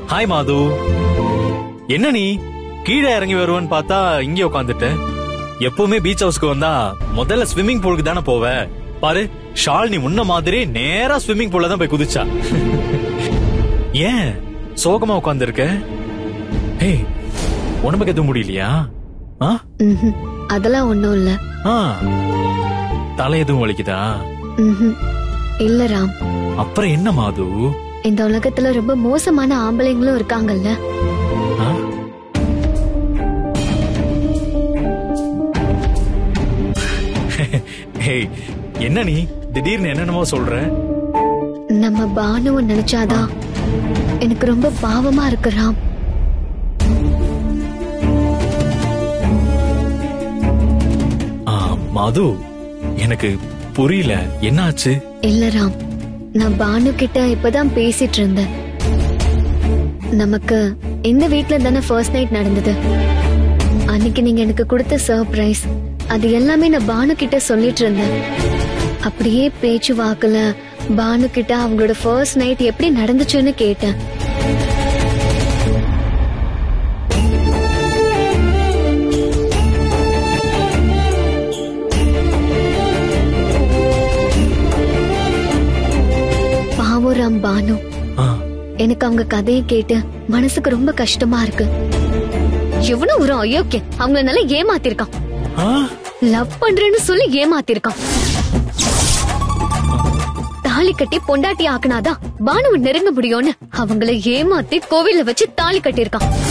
Hi மாது என்ன நீ கீழே இறங்கி வருவேன்னு பார்த்தா இங்கே உட்காந்துட்ட எப்பவுமே பீச் ஹவுஸ்க்கு வந்தா முதல்ல ஸ்விம்மிங் பூலுக்கு தானே போவ பாரு ஷாலினி முன்ன மாதிரி நேரா ஸ்விம்மிங் பூல்ல தான் போய் குதிச்சா ஏன் சோகமா உட்காந்துருக்க ஏய் உடம்புக்கு எதுவும் முடியலையா ஆ ம்ஹும். அதெல்லாம் ஒண்ணும் இல்ல ஆ தலை எதுவும் வலிக்குதா ம்ஹும். இல்ல ராம் அப்புறம் என்ன மாது இந்த உலகத்துல ரொம்ப மோசமான ஆம்பளைங்களும் இருக்காங்கல்ல ஆ? ஏய் என்ன நீ திடீர்னு என்னென்னமோ சொல்ற நம்ம பானுவை நினைச்சாதான் எனக்கு ரொம்ப பாவமா இருக்கு ராம் ஆ, மது எனக்கு புரியல என்னாச்சு இல்ல ராம் நான் பானு கிட்ட இப்பதான் பேசிட்டு இருந்தேன் நமக்கு இந்த வீட்ல தானே ஃபர்ஸ்ட் நைட் நடந்தது அன்னைக்கு நீங்க எனக்கு கொடுத்த சர்ப்ரைஸ் அது எல்லாமே நான் பானு கிட்ட சொல்லிட்டு இருந்தேன் அப்படியே பேச்சு வாக்குல பானு கிட்ட அவங்களோட ஃபர்ஸ்ட் நைட் எப்படி நடந்துச்சுன்னு கேட்டேன் பாவம் ராம் பானு ஆ, எனக்கு அவங்க கதையை கேட்டு மனசுக்கு ரொம்ப கஷ்டமா இருக்கு எவனும் ஒரு அயோக்கியன் அவங்கள நல்லா ஏமாத்திருக்கான் ஆ, லவ் பண்றேன்னு சொல்லி ஏமாத்திருக்கான் தாலி கட்டி பொண்டாட்டி ஆக்குனாதான் பானுவை நெருங்க முடியும்னு அவங்கள ஏமாத்தி கோவில்ல வச்சு தாலி கட்டியிருக்கான்